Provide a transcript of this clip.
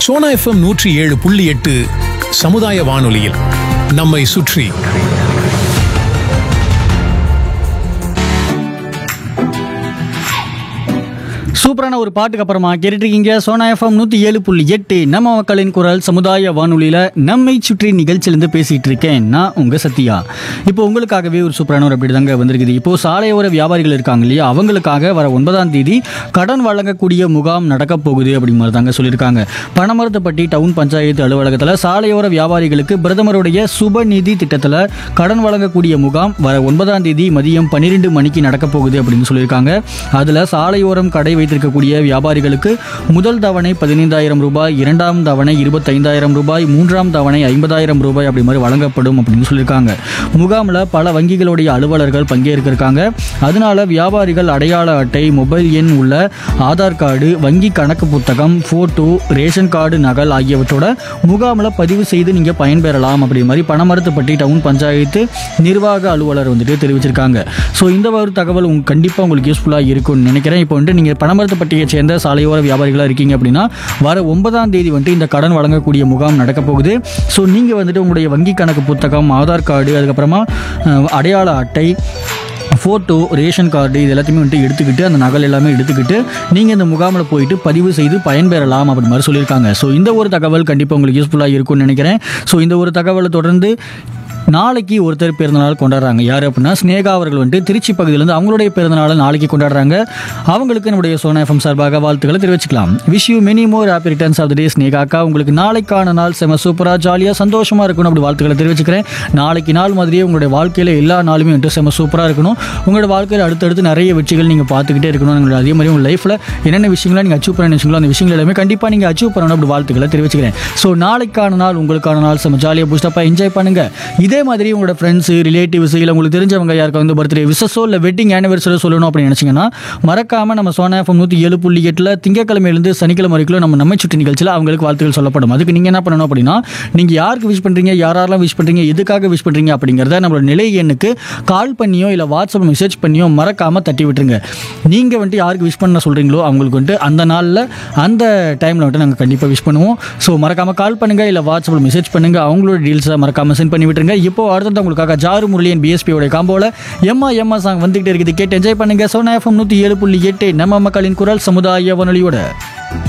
Sona FM நூற்றி ஏழு புள்ளி எட்டு சமுதாய வானொலியில் நம்மை சுற்றி சூப்பரான ஒரு பாட்டுக்கு அப்புறமா கேட்டுருக்கீங்க சோனா எஃப்எம் நூற்றி ஏழு புள்ளி எட்டு நம்ம மக்களின் குரல் சமுதாய வானொலியில் நம்மை சுற்றி நிகழ்ச்சியிலேருந்து பேசிகிட்டு இருக்கேன் நான் உங்கள் சத்யா இப்போ உங்களுக்காகவே ஒரு சூப்பரான ஒரு அப்படி தாங்க வந்திருக்குது இப்போ சாலையோர வியாபாரிகள் இருக்காங்க இல்லையா அவங்களுக்காக வர ஒன்பதாம் தேதி கடன் வழங்கக்கூடிய முகாம் நடக்க போகுது அப்படிங்கிற மாதிரி தாங்க சொல்லியிருக்காங்க பணமரத்துப்பட்டி டவுன் பஞ்சாயத்து அலுவலகத்தில் சாலையோர வியாபாரிகளுக்கு பிரதமருடைய சுப நிதி திட்டத்தில் கடன் வழங்கக்கூடிய முகாம் வர ஒன்பதாம் தேதி மதியம் பன்னிரெண்டு மணிக்கு நடக்க போகுது அப்படின்னு சொல்லியிருக்காங்க அதில் சாலையோரம் கடை வைத்திருக்கக்கூடிய வியாபாரிகளுக்கு முதல் தவணை பதினைந்தாயிரம் ரூபாய் இரண்டாம் தவணை இருபத்தைந்தாயிரம் ரூபாய் மூன்றாம் தவணை ஐம்பதாயிரம் ரூபாய் அப்படி மாதிரி வழங்கப்படும் அப்படின்னு சொல்லியிருக்காங்க முகாமில் பல வங்கிகளுடைய அலுவலர்கள் பங்கேற்க இருக்காங்க அதனால வியாபாரிகள் அடையாள அட்டை மொபைல் எண் உள்ள ஆதார் கார்டு வங்கி கணக்கு புத்தகம் ஃபோட்டோ ரேஷன் கார்டு நகல் ஆகியவற்றோட முகாமில் பதிவு செய்து நீங்கள் பயன்பெறலாம் அப்படி மாதிரி பணமரத்துப்பட்டி டவுன் பஞ்சாயத்து நிர்வாக அலுவலர் வந்துட்டு தெரிவிச்சிருக்காங்க ஸோ இந்த ஒரு தகவல் உங்க கண்டிப்பாக உங்களுக்கு யூஸ்ஃபுல்லாக இருக்கும்னு நினைக்கிறேன் இப்போ வந்துட்டு நீங்கள் பணமரத்துப்பட்டியை சேர்ந்த சாலையோர வியாபாரிகளாக இருக்கீங்க அப்படின்னா வர ஒன்பதாம் தேதி வந்துட்டு இந்த கடன் வழங்கக்கூடிய முகாம் நடக்க போகுது ஸோ நீங்கள் வந்துட்டு உங்களுடைய வங்கி கணக்கு புத்தகம் ஆதார் கார்டு அதுக்கப்புறமா அஹ், அடையாள அட்டை ஃபோட்டோ ரேஷன் கார்டு இது எல்லாத்தையுமே வந்துட்டு எடுத்துக்கிட்டு அந்த நகல் எல்லாமே எடுத்துக்கிட்டு நீங்கள் இந்த முகாமில் போயிட்டு பதிவு செய்து பயன்பெறலாம் அப்படி மாதிரி சொல்லியிருக்காங்க ஸோ இந்த ஒரு தகவல் கண்டிப்பாக உங்களுக்கு யூஸ்ஃபுல்லாக இருக்கும்னு நினைக்கிறேன் ஸோ இந்த ஒரு தகவலை தொடர்ந்து நாளைக்கு ஒருத்தர் பிறந்தநாள் கொண்டாடுறாங்க யார் அப்படின்னா ஸ்னேகா அவர்கள் வந்துட்டு திருச்சி பகுதியிலேருந்து அவங்களுடைய பிறந்தநாளை நாளைக்கு கொண்டாடுறாங்க அவங்களுக்கு நம்முடைய சோனா எஃப்எம் சார்பாக வாழ்த்துக்களை தெரிவிச்சுக்கலாம் wish you many more happy returns of the day Sneha அக்கா உங்களுக்கு நாளைக்கான நாள் செம சூப்பராக ஜாலியாக சந்தோஷமாக இருக்கணும் அப்படி வாழ்த்துக்களை தெரிவிச்சுக்கிறேன் நாளைக்கு நாள் மாதிரியே உங்களுடைய வாழ்க்கையில் எல்லா நாளுமே வந்துட்டு செம சூப்பராக இருக்கணும் உங்களோட வாழ்க்கையில் அடுத்தடுத்து நிறைய வெற்றிகள் நீங்கள் பார்த்துக்கிட்டே இருக்கணும் உங்களோட அதே மாதிரி உங்கள் லைஃப்பில் என்னென்ன விஷயங்களை நீங்கள் அச்சீவ் பண்ண நினைச்சீங்களோ அந்த விஷயங்கள் எல்லாமே கண்டிப்பாக நீங்கள் அச்சீவ் பண்ணணும் அப்படி வாழ்த்துக்களை தெரிவிச்சுக்கிறேன் ஸோ நாளைக்கான நாள் உங்களுக்கான நாள் செம ஜாலியாக பூஸ்டப்பாக என்ஜாய் பண்ணுங்க இதே மாதிரி உங்களோட ஃப்ரெண்ட்ஸு ரிலேட்டிவ்ஸ் இல்லை உங்களுக்கு தெரிஞ்சவங்க யாருக்கு வந்து பர்த்டே விசஸோ இல்லை வெட்டிங் ஆனிவர்சரி சொல்லணும் அப்படின்னு நினச்சிங்கன்னா மறக்காமல் நம்ம சோனா எஃப்எம் நூற்றி ஏழு புள்ளி எட்டில் திங்கக்கிழமையிலேருந்து சனிக்கிழமை வரைக்கும் நம்ம நம்ம சுற்றி நிகழ்ச்சியில் அவங்களுக்கு வாழ்த்துக்கள் சொல்லப்படும் அதுக்கு நீங்கள் என்ன பண்ணணும் அப்படின்னா நீங்கள் யாருக்கு விஷ் பண்ணுறீங்க யாரெல்லாம் விஷ் பண்ணுறீங்க எதுக்காக விஷ் பண்ணுறீங்க அப்படிங்கிறத நம்மளோட நிலை எண்ணுக்கு கால் பண்ணியோ இல்லை வாட்ஸ்அப் மெசேஜ் பண்ணியோ மறக்காமல் தட்டி விட்டுருங்க நீங்கள் வந்துட்டு யாருக்கு விஷ் பண்ண சொல்கிறீங்களோ அவங்களுக்கு வந்துட்டு அந்த நாளில் அந்த டைமில் வந்துட்டு நாங்கள் கண்டிப்பாக விஷ் பண்ணுவோம் ஸோ மறக்காமல் கால் பண்ணுங்கள் இல்லை வாட்ஸ்அப்பில் மெசேஜ் பண்ணுங்கள் அவங்களோட டீல்ஸை மறக்காமல் சென்ட் பண்ணி விட்டுருங்க இப்போ அடுத்தது உங்களுக்காக ஜாரு முரளியன் பிஎஸ்பியோட காம்போல எம்மா எம்மா சாங் வந்துகிட்டே இருக்குது கேட்டு என்ஜாய் பண்ணுங்க சோனா எஃப்எம் நூற்றி ஏழு புள்ளி எட்டு நம்ம மக்களின் குரல் சமுதாய வானொலியோட